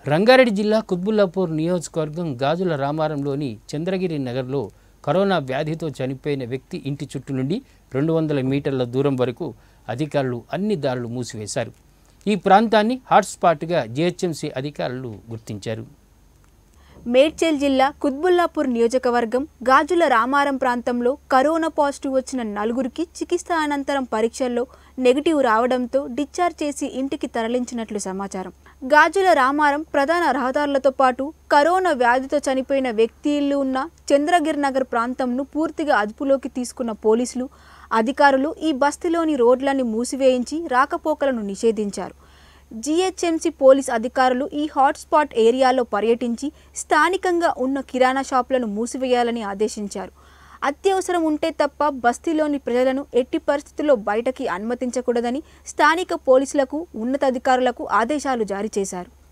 రంగారెడ్డి జిల్లా కుత్బుల్లాపూర్ నియోజకవర్గం గాజుల రామారంలోని చంద్రగిరి నగర్లో కరోనా వ్యాధితో చనిపోయిన వ్యక్తి ఇంటి చుట్టూ నుండి రెండు వందల మీటర్ల దూరం వరకు అధికారులు అన్ని దారులు మూసివేశారు ఈ ప్రాంతాన్ని హాట్స్పాట్గా జిహెచ్ఎంసీ అధికారులు గుర్తించారు మేడ్చల్ జిల్లా కుత్బుల్లాపూర్ నియోజకవర్గం గాజుల రామారం ప్రాంతంలో కరోనా పాజిటివ్ వచ్చిన నలుగురికి చికిత్స అనంతరం పరీక్షల్లో నెగిటివ్ రావడంతో డిశ్చార్జ్ చేసి ఇంటికి తరలించినట్లు సమాచారం గాజుల రామారం ప్రధాన రహదారులతో పాటు కరోనా వ్యాధితో చనిపోయిన వ్యక్తి ఇల్లు ఉన్న చంద్రగిరి నగర్ ప్రాంతంను పూర్తిగా అదుపులోకి తీసుకున్న పోలీసులు అధికారులు ఈ బస్తీలోని రోడ్లని మూసివేయించి రాకపోకలను నిషేధించారు జీహెచ్ఎంసీ పోలీస్ అధికారులు ఈ హాట్స్పాట్ ఏరియాలో పర్యటించి స్థానికంగా ఉన్న కిరాణా షాపులను మూసివేయాలని ఆదేశించారు అత్యవసరం ఉంటే తప్ప బస్తీలోని ప్రజలను ఎట్టి పరిస్థితుల్లో బయటకి అనుమతించకూడదని స్థానిక పోలీసులకు ఉన్నతాధికారులకు ఆదేశాలు జారీ చేశారు